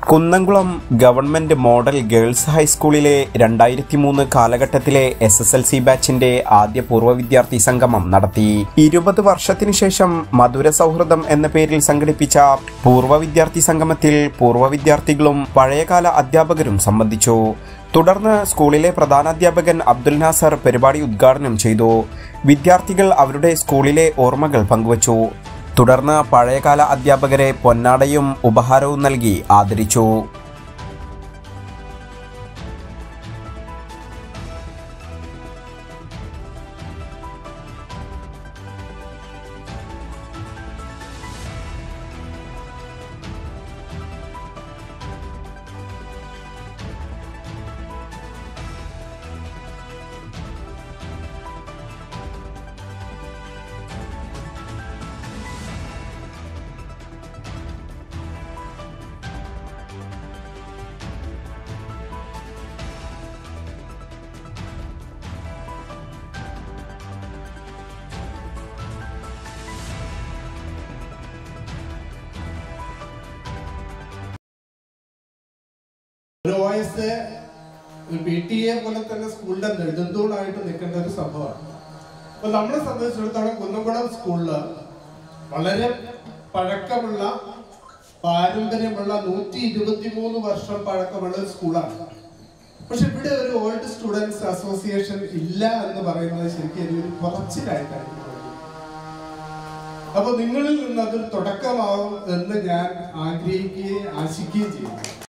Kunnamkulam government model girls ഹൈസ്കൂളിലെ രണ്ടായിരത്തി മൂന്ന് കാലഘട്ടത്തിലെ എസ് എസ് എൽ സി ബാച്ചിന്റെ ആദ്യ പൂർവ്വ വിദ്യാർത്ഥി സംഗമം നടത്തി ഇരുപത് വർഷത്തിനു ശേഷം മധുര സൗഹൃദം എന്ന പേരിൽ സംഘടിപ്പിച്ച പൂർവ്വ വിദ്യാർത്ഥി സംഗമത്തിൽ പൂർവ്വ വിദ്യാർത്ഥികളും പഴയകാല അധ്യാപകരും സംബന്ധിച്ചു തുടർന്ന് സ്കൂളിലെ പ്രധാനാധ്യാപകൻ അബ്ദുൽ നാസർ പരിപാടി ഉദ്ഘാടനം ചെയ്തു വിദ്യാർത്ഥികൾ അവരുടെ സ്കൂളിലെ ഓർമ്മകൾ പങ്കുവച്ചു തുടർന്ന് പഴയകാല അധ്യാപകരെ പൊന്നാടയും ഉപഹാരവും നൽകി ആദരിച്ചു ഒരു ഒ എസ് ഒരു പി ടി എ പോലെ തന്നെ സ്കൂളിന്റെ നെടുന്തൂണായിട്ട് നിൽക്കേണ്ട ഒരു സംഭവമാണ് അപ്പൊ നമ്മളെ സംബന്ധിച്ചിടത്തോളം കുന്നംകുളം സ്കൂളില് വളരെ പഴക്കമുള്ള പാരമ്പര്യമുള്ള നൂറ്റി ഇരുപത്തി മൂന്ന് വർഷം പഴക്കമുള്ള ഒരു സ്കൂളാണ് പക്ഷെ ഇവിടെ ഒരു ഓൾഡ് സ്റ്റുഡൻസ് അസോസിയേഷൻ ഇല്ല എന്ന് പറയുന്നത് ശരിക്കും എനിക്കൊരു കുറച്ചിലായിട്ടാണ് എനിക്ക് തോന്നുന്നത്. അപ്പൊ നിങ്ങളിൽ നിന്ന് അതൊരു തുടക്കമാവും എന്ന് ഞാൻ ആഗ്രഹിക്കുകയും ആശിക്കുകയും ചെയ്യുന്നു